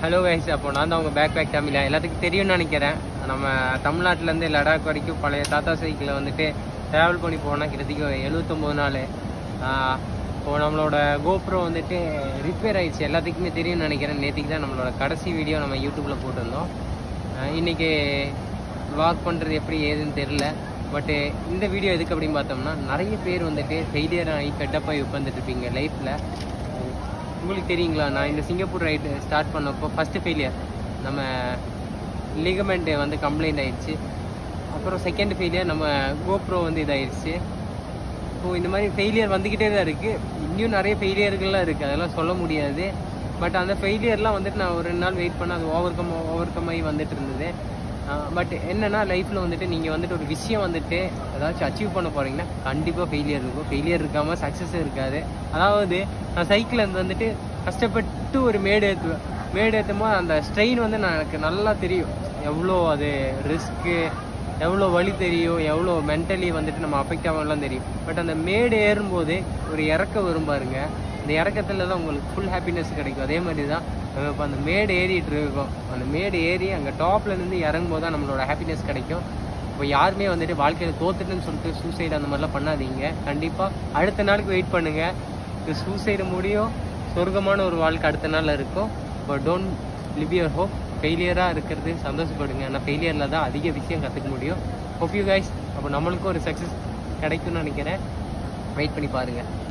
hello guys அப்போ நான் தான் உங்கள் பேக் பேக் தமிழா எல்லாத்துக்கும் தெரியும்னு நினைக்கிறேன் நம்ம தமிழ்நாட்டிலேருந்து லடாக் வரைக்கும் பழைய தாத்தா சைக்கிளில் வந்துட்டு ட்ராவல் பண்ணி போனால் கிட்டத்தட்ட எழுபத்தொம்போது நாள் இப்போ நம்மளோட கோப்ரோ வந்துட்டு ரிப்பேர் ஆயிடுச்சு எல்லாத்துக்குமே தெரியும்னு நினைக்கிறேன் நேற்றுக்கு தான் நம்மளோட கடைசி வீடியோ நம்ம யூடியூப்பில் போட்டிருந்தோம் ஆஹ் இன்னைக்கு வாக் பண்ணுறது எப்படி ஏதுன்னு தெரில பட்டு இந்த வீடியோ எதுக்கு அப்படின்னு பார்த்தோம்னா நிறைய பேர் வந்துட்டு ஃபெயிலியர் ஆகி ஃபெட்டப் ஆகி உட்காந்துட்டு இருப்பீங்க லைஃப்பில் உங்களுக்கு தெரியுங்களா நான் இந்த சிங்கப்பூர் ரைடு ஸ்டார்ட் பண்ணப்போ ஃபஸ்ட்டு ஃபெயிலியர் நம்ம லிகமெண்ட் வந்து கம்ப்ளைண்ட் ஆயிடுச்சு அப்புறம் செகண்ட் ஃபெயிலியர் நம்ம கோப்ரோ வந்து இதாயிடுச்சு ஸோ இந்த மாதிரி ஃபெயிலியர் வந்துக்கிட்டே தான் இருக்குது இன்னும் நிறைய ஃபெயிலியர்கள்லாம் இருக்குது அதெல்லாம் சொல்ல முடியாது பட் அந்த ஃபெயிலியர்லாம் வந்துட்டு நான் ஒரு ரெண்டு நாள் வெயிட் பண்ண அது ஓவர் கம் ஓவர் கம் ஆகி வந்துட்டு இருந்தது பட் என்னன்னா லைஃப்பில் வந்துட்டு நீங்கள் வந்துட்டு ஒரு விஷயம் வந்துட்டு ஏதாச்சும் அச்சீவ் பண்ண போகிறீங்கன்னா கண்டிப்பாக ஃபெயிலியர் இருக்கும் ஃபெயிலியர் இருக்காமல் சக்ஸஸ் இருக்காது அதாவது நான் சைக்கிளில் வந்துட்டு கஷ்டப்பட்டு ஒரு மேடு ஏற்றுவேன் மேடு ஏற்றும் போது அந்த ஸ்ட்ரெயின் வந்து நான் எனக்கு நல்லா தெரியும் எவ்வளோ அது ரிஸ்க்கு எவ்வளோ வலி தெரியும் எவ்வளோ மென்டலி வந்துட்டு நம்ம அஃபெக்ட் ஆகலாம் தெரியும் பட் அந்த மேடு ஏறும்போது ஒரு இறக்க வரும் பாருங்க அந்த இறக்கத்தில் தான் உங்களுக்கு ஃபுல் ஹாப்பினஸ் கிடைக்கும் அதே மாதிரி தான் நம்ம இப்போ அந்த மேடு ஏறிட்டு இருக்கோம் அந்த மேடு ஏறி அங்கே டாப்ல இருந்து இறங்கும் போது தான் நம்மளோட ஹாப்பினஸ் கிடைக்கும் இப்போ யாருமே வந்துட்டு வாழ்க்கையில் தோத்துட்டுன்னு சொல்லிட்டு சூசைடு அந்த மாதிரிலாம் பண்ணாதீங்க கண்டிப்பாக அடுத்த நாளுக்கு வெயிட் பண்ணுங்க இது சூசைடு முடியும் சொர்க்கமான ஒரு வாழ்க்கை அடுத்த நாள் இருக்கும் but don't live your hope ஃபெயிலியராக இருக்கிறது சந்தோஷப்படுங்க ஆனால் ஃபெயிலியரில் தான் அதிக விஷயம் கற்றுக்க முடியும் ஹோப் யூ கைஸ் அப்போ நம்மளுக்கும் ஒரு சக்ஸஸ் கிடைக்கும்னு நினைக்கிறேன் வெயிட் பண்ணி பாருங்கள்